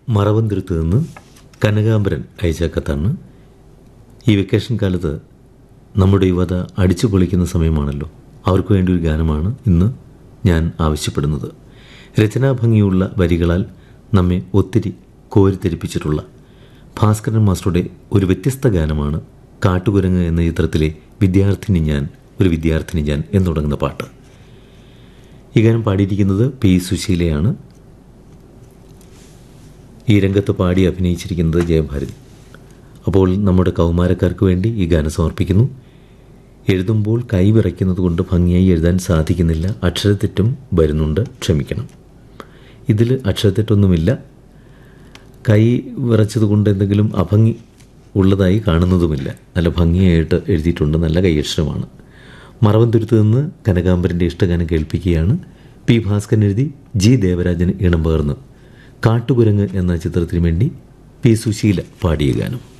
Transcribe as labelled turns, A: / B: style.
A: മറവന്തുരുത്ത് നിന്ന് കനകാംബരൻ അയച്ച കത്താണ് ഈ വെക്കേഷൻ കാലത്ത് നമ്മുടെ യുവത അടിച്ചു പൊളിക്കുന്ന സമയമാണല്ലോ അവർക്ക് വേണ്ടി ഒരു ഗാനമാണ് ഇന്ന് ഞാൻ ആവശ്യപ്പെടുന്നത് രചനാഭംഗിയുള്ള വരികളാൽ നമ്മെ ഒത്തിരി കോരിത്തെരിപ്പിച്ചിട്ടുള്ള ഭാസ്കരൻ മാസ്റ്ററുടെ ഒരു വ്യത്യസ്ത ഗാനമാണ് കാട്ടുകുരങ്ങ് എന്ന ചിത്രത്തിലെ വിദ്യാർത്ഥിനി ഞാൻ ഒരു വിദ്യാർത്ഥിനി ഞാൻ എന്ന് തുടങ്ങുന്ന പാട്ട് ഈ ഗാനം പാടിയിരിക്കുന്നത് പി സുശീലയാണ് ഈ രംഗത്ത് പാടി അഭിനയിച്ചിരിക്കുന്നത് ജയഭാരതി അപ്പോൾ നമ്മുടെ കൗമാരക്കാർക്ക് വേണ്ടി ഈ ഗാനം സമർപ്പിക്കുന്നു എഴുതുമ്പോൾ കൈ വിറയ്ക്കുന്നത് കൊണ്ട് ഭംഗിയായി എഴുതാൻ സാധിക്കുന്നില്ല അക്ഷരത്തെറ്റും വരുന്നുണ്ട് ക്ഷമിക്കണം ഇതിൽ അക്ഷരത്തെറ്റൊന്നുമില്ല കൈ വിറച്ചതുകൊണ്ട് എന്തെങ്കിലും അഭംഗി ഉള്ളതായി കാണുന്നതുമില്ല നല്ല ഭംഗിയായിട്ട് എഴുതിയിട്ടുണ്ട് നല്ല കൈയക്ഷരമാണ് മറവന്തുരുത്ത് നിന്ന് കനകാംബരൻ്റെ ഇഷ്ടഗാനം കേൾപ്പിക്കുകയാണ് പി ഭാസ്കരൻ എഴുതി ജി ദേവരാജന് ഇണം പകർന്ന് കാട്ടുകുരങ്ങ് എന്ന ചിത്രത്തിന് വേണ്ടി പി സുശീല പാടിയ ഗാനം